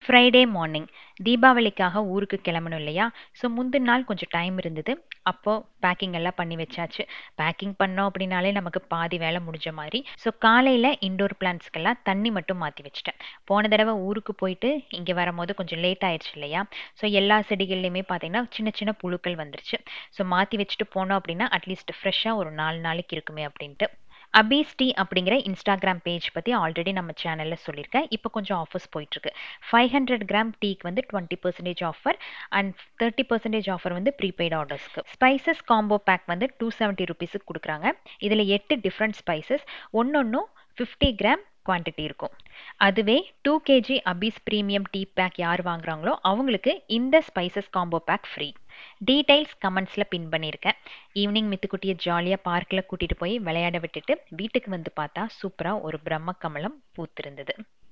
Friday morning தீபாவளிக்காக ஊருக்கு கிளம்பணும் இல்லையா ஸோ முந்தின நாள் கொஞ்சம் டைம் இருந்தது அப்போது பேக்கிங் எல்லாம் பண்ணி வச்சாச்சு பேக்கிங் பண்ணோம் அப்படின்னாலே நமக்கு பாதி வேலை முடிஞ்ச மாதிரி ஸோ காலையில் இண்டோர் பிளான்ட்ஸ்க்கெல்லாம் தண்ணி மட்டும் மாற்றி வச்சுட்டேன் போன தடவை ஊருக்கு போயிட்டு இங்கே வரும்போது கொஞ்சம் லேட் ஆயிடுச்சு இல்லையா ஸோ எல்லா செடிகள்லையுமே பார்த்தீங்கன்னா சின்ன சின்ன புழுக்கள் வந்துருச்சு ஸோ மாற்றி வச்சுட்டு போனோம் அப்படின்னா அட்லீஸ்ட் ஃப்ரெஷ்ஷாக ஒரு நாலு நாளைக்கு இருக்குமே அப்படின்ட்டு அபீஸ் டீ அப்படிங்கிற இன்ஸ்டாகிராம் பேஜ் பற்றி ஆல்ரெடி நம்ம சேனலில் சொல்லியிருக்கேன் இப்போ கொஞ்சம் ஆஃபர்ஸ் போயிட்டுருக்கு ஃபைவ் ஹண்ட்ரட் கிராம் டீக்கு வந்து twenty percentage offer and thirty percentage offer வந்து ப்ரீபெய்ட் ஆர்டர்ஸ்க்கு ஸ்பைசஸ் காம்போ பேக் வந்து டூ செவன்ட்டி ருபீஸுக்கு கொடுக்குறாங்க இதில் எட்டு டிஃப்ரெண்ட் ஸ்பைசஸ் ஒன்னொன்றும் ஃபிஃப்டி கிராம் குவான்டிட்டி இருக்கும் அதுவே டூ கேஜி அபீஸ் ப்ரீமியம் டீ பேக் யார் வாங்குறாங்களோ அவங்களுக்கு இந்த spices combo pack free details கமெண்ட்ஸில் பின் பண்ணியிருக்கேன் ஈவினிங் மித்துக்குட்டியை ஜாலியாக பார்க்கில் கூட்டிகிட்டு போய் விளையாட விட்டுட்டு வீட்டுக்கு வந்து பார்த்தா சூப்பராக ஒரு பிரம்ம கமலம் பூத்திருந்தது